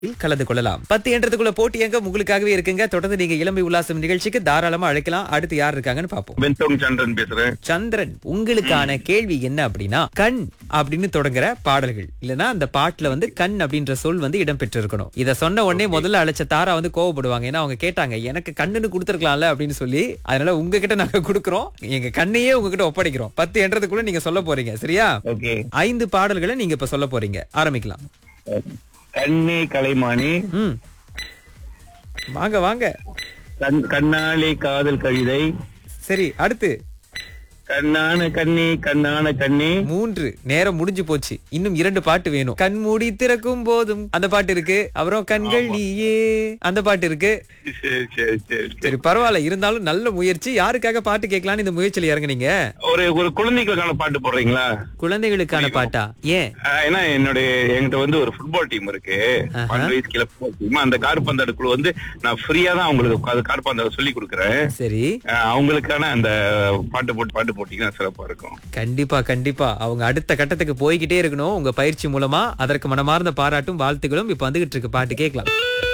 கலந்து கொள்ளலாம் பத்து என்றதுக்குள்ள போட்டி எங்க உங்களுக்காகவே இருக்குங்க தொடர்ந்து நீங்க இளமை உல்லாசம் நிகழ்ச்சிக்கு தாராளமா அழைக்கலாம் அடுத்து யார் இருக்காங்கன்னு பாப்போம் பென்தோங் சந்திரன் பேசுறேன் சந்திரன் உங்களுக்கான கேள்வி என்ன அப்படின்னா கண் அப்படின்னு தொடங்குற பாடல்கள் இல்லனா அந்த பாட்டுல வந்து கண் அப்படின்ற சொல் வந்து இடம் பெற்றிருக்கணும் இத சொன்ன உடனே முதல்ல அழைச்ச தாரா வந்து கோவப்படுவாங்க ஏன்னா அவங்க கேட்டாங்க எனக்கு கண்ணுன்னு கொடுத்துருக்கலாம்ல அப்படின்னு சொல்லி அதனால உங்ககிட்ட நாங்க கொடுக்குறோம் எங்க கண்ணையே உங்ககிட்ட ஒப்படைக்கிறோம் பத்து என்றதுக்குள்ள நீங்க சொல்ல போறீங்க சரியா ஓகே ஐந்து பாடல்களை நீங்க இப்ப சொல்ல போறீங்க ஆரம்பிக்கலாம் கண்ணே கலைமானி ம் வாங்க வாங்க கண் கண்ணாலே காதல் கவிதை சரி அடுத்து கண்ணான கண்ணே கண்ணான கண்ணே மூன்று நேரம் முடிஞ்சு போச்சு இன்னும் இரண்டு பாட்டு வேணும் கண் மூடி திறக்கும் போதும் அந்த பாட்டு இருக்கு அப்புறம் கண்கள் நீயே அந்த பாட்டு இருக்கு சரி சரி சரி சரி பரவாயில்ல இருந்தாலும் நல்ல முயற்சி யாருக்காக பாட்டு கேட்கலாம்னு இந்த முயற்சியில இறங்குனீங்க ஒரு ஒரு குழந்தைகளுக்கான பாட்டு போடுறீங்களா குழந்தைகளுக்கான பாட்டா ஏன் ஆஹ் ஏன்னா என்னுடைய என்கிட்ட வந்து ஒரு ஃபுட்பால் டீம் இருக்கு ஆஹா. பன்னெண்டு வயசு கீழே ஃபுட்பால் டீம் அந்த கார்பந்தாட்ட குழு வந்து நான் ஃப்ரீயா தான் அவங்களுக்கு அது கார்பந்தாட்ட சொல்லி கொடுக்குறேன் சரி ஆஹ் அவங்களுக்கான அந்த பாட்டு போட்டு பாட்டு போட்டீங்கன்னா சிறப்பா இருக்கும் கண்டிப்பா கண்டிப்பா அவங்க அடுத்த கட்டத்துக்கு போய்கிட்டே இருக்கணும் உங்க பயிற்சி மூலமா அதற்கு மனமார்ந்த பாராட்டும் வாழ்த்துக்களும் இப்ப வந்துகிட்டு இருக்கு பாட்டு கேட்கலாம்